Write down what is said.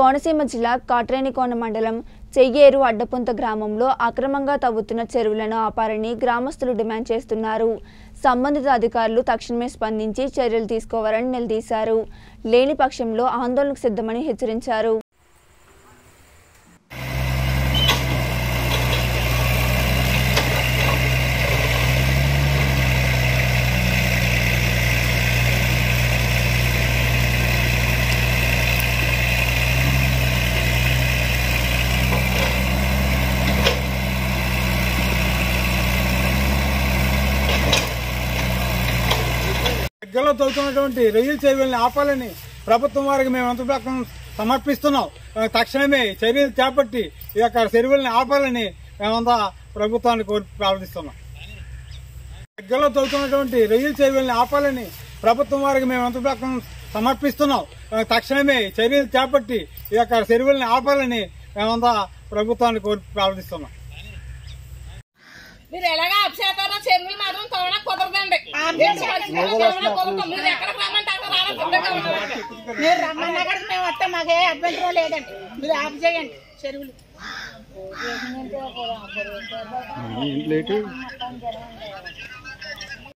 కోనసీమ జిల్లా కాట్రేనికోన మండలం చెయ్యేరు అడ్డపుంత గ్రామంలో అక్రమంగా తవ్వుతున్న చెరువులను ఆపాలని గ్రామస్తులు డిమాండ్ చేస్తున్నారు సంబంధిత అధికారులు తక్షణమే స్పందించి చర్యలు తీసుకోవాలని నిలదీశారు లేని పక్షంలో ఆందోళనకు సిద్ధమని హెచ్చరించారు దగ్గరలో తవ్వుతున్నటువంటి రొయ్యల చెరువుల్ని ఆపాలని ప్రభుత్వం వారికి మేము అంతర్పక్షం సమర్పిస్తున్నాం ఆ, తక్షణమే చర్యలు చేపట్టి ఈ యొక్క చెరువుల్ని ఆపాలని మేమంతా ప్రభుత్వాన్ని కోరి ప్రార్థిస్తున్నాం దగ్గరలో తవ్వుతున్నటువంటి రొయ్యల చెరువుల్ని ఆపాలని ప్రభుత్వం వారికి మేము అంతర్పక్షం సమర్పిస్తున్నాం ఆ, తక్షణమే చర్యలు చేపట్టి ఈ యొక్క చెరువుల్ని ఆపాలని మేమంతా ప్రభుత్వాన్ని కోరి ప్రార్థిస్తున్నాం మీరు ఎలాగా అప్సేతారో చెరువులు మాత్రం తవ్వడం కుదరదండి తవ్వడం కుదరదు. మీరు ఎక్కడికి రమ్మంటే అక్కడ రావడం సిద్ధంగా ఉన్నాం. మీరు రమ్మన్న అక్కడికి మేము వస్తాం మాకే అభ్యంతరం లేదండి మీరు ఆఫ్ చేయండి చెరువులు ఇంట్లో